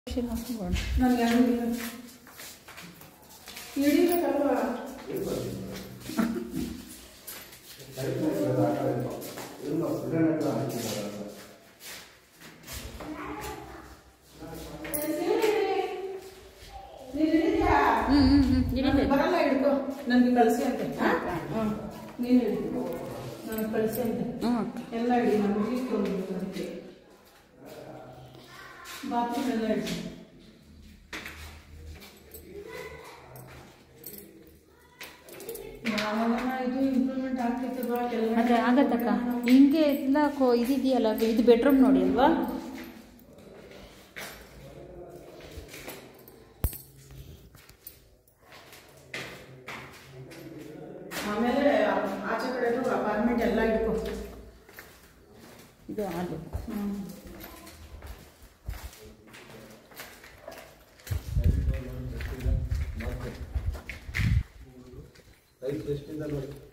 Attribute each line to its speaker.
Speaker 1: ನನಗೆ ಹಿಡಿಬೇಕಲ್ವಾ ನೀನು ಹಿಡಿದ್ಯಾ?
Speaker 2: ಹ್ಮ್ ಹ್ಮ್ ಹ್ಮ್
Speaker 1: ನನಗೆ
Speaker 2: ಹಿಡಿತೈತೆ.
Speaker 1: ಬರಲ್ಲ ಹಿಡ್ಕೊ ನನಗೆ ಕಳಿಸಿ ಅಂತೆ ಹ್ಞೂ ನೀನು ಹಿಡಿದು ನನಗೆ ಕಳಿಸಿ ಅಂತೆ
Speaker 2: ಹ್ಞೂ ಅಕ್ಕ
Speaker 1: ಎಲ್ಲ ಹಿಡಿ ನನಗೆ ಅದಕ್ಕೆ ಬಾತ್ರೂಮ್ ಎಲ್ಲ ಹಿಡಿ ಯಾವಾಗ ಇದು ಇಂಪ್ರೂವ್ಮೆಂಟ್ ಆಗ್ತೈತೆ ಬಾ ಕೆಲವು
Speaker 2: ಅದೇ ಆಗತ್ತಕ್ಕ ಹಿಂಗೆ ಎಲ್ಲ ಕೋ ಇದಿದೆಯಲ್ಲ ಇದು ಬೆಡ್ರೂಮ್ ನೋಡಿ ಅಲ್ವಾ
Speaker 1: ಆಮೇಲೆ ಆಚೆ ಕಡೆದು ಅಪಾರ್ಟ್ಮೆಂಟ್ ಎಲ್ಲ ಇಟ್ಕೊ
Speaker 2: ಇದು ಹಾಲು
Speaker 3: ರೈತರು ಎಷ್ಟಿಂದ ನೋಡಿ